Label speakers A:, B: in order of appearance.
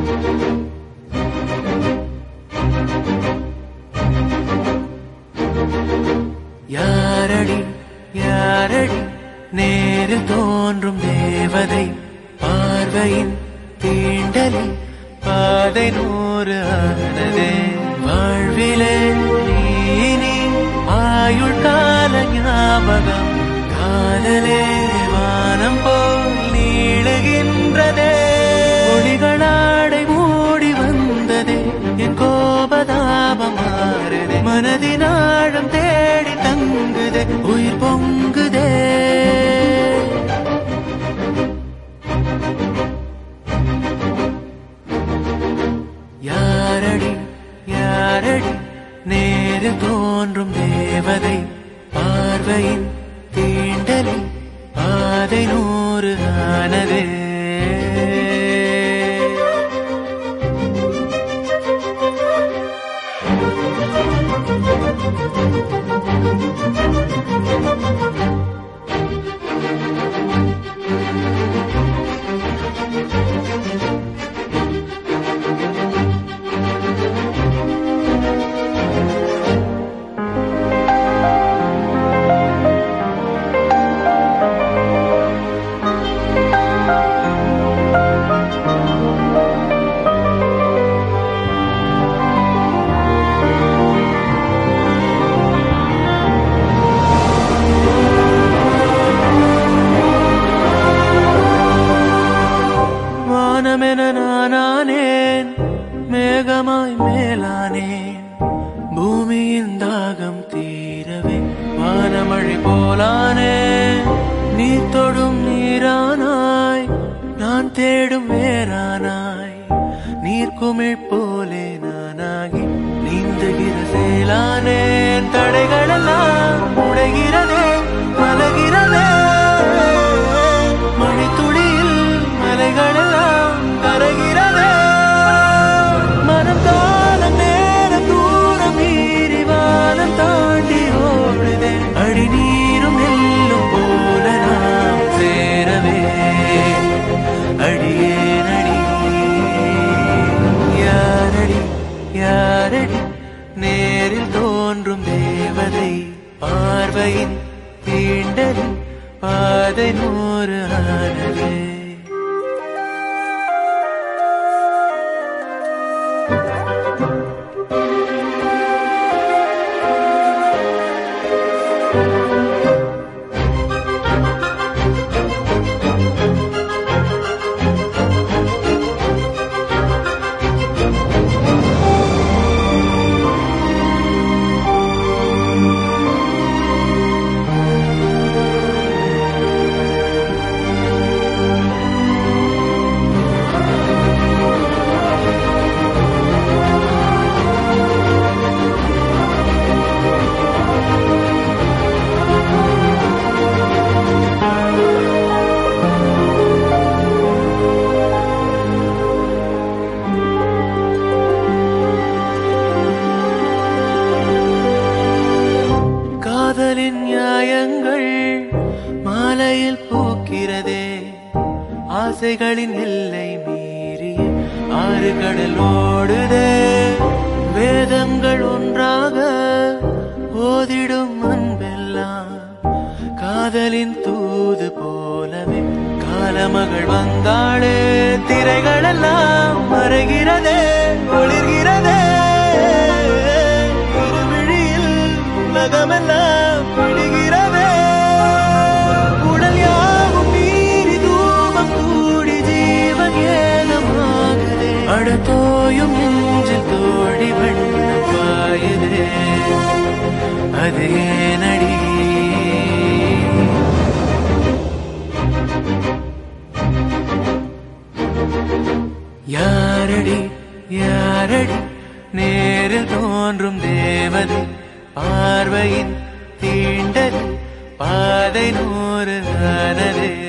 A: யாரடி யாரடி நேரில் தோன்றும் தேவதை பார்வையின் தீண்டலில் பாதை நூறு ஆனதே வாழ்விலே நீ நீ ஆயுள் கால ஞாபகம் காதலே வானம் போல் நீளுகின்றதே ஒளிகளாடை மூடி வந்ததே என் கோபதாபம் மாறுதே மனதின் ஆழம் தேடி தங்குதே உயிர் பொங்குதே யாரடி யாரடி நேரில் தோன்றும் தேவதை பார்வையின் தீண்டலில் பாதை நூறு ஆனதே வானமென நானானேன் மேகமாய் மேலானேன் பூமியின் தாகம் தீரவே வானமழை போலானே நீ தொடும் நீரானாய் நான் தேடும் வேறானாய் நீர்க்குமிழ் போலே நானாகி நீந்துகிற சேலானேன் தடைகளெல்லாம் உடைகிறதே மலகிறதே மணித்துளியில் மலைகளெல்லாம் கரைகிறதே மனம் காலம் நேர தூரம் மீறி வானம் தாண்டி ஓடுதே அடி நீரும் நெல்லும் போல நாம் சேரவே அடியே நடி யாரடி யாரடி நேரில் தோன்றும் தேவதை பார்வையின் தீண்டலில் பாதை நூறு ஆனதே காதலின் நியாயங்கள் மாலையில் பூக்கிறதே ஆசைகளின் எல்லை மீறிய ஆறு கடல் ஓடுதே வேதங்கள் ஒன்றாக ஓதிடும் அன்பெல்லாம் காதலின் தூது போலவே காலமகள் வந்தாளே திரைகளெல்லாம் மறைகிறதே ஒளிர்கிறதே இருவிழியில் உலகமெல்லாம் விடுகிறதே உடல் யாவும் மீறி தூபம் கூடி ஜீவன் ஏகமாகுதே அடத்தோயும் நெஞ்சில் தோழி வண்ணம் பாயுதே அது ஏனடி யாரடி யாரடி நேரில் தோன்றும் தேவதை பார்வையின் தீண்டலில் பாதை நூறு ஆனதே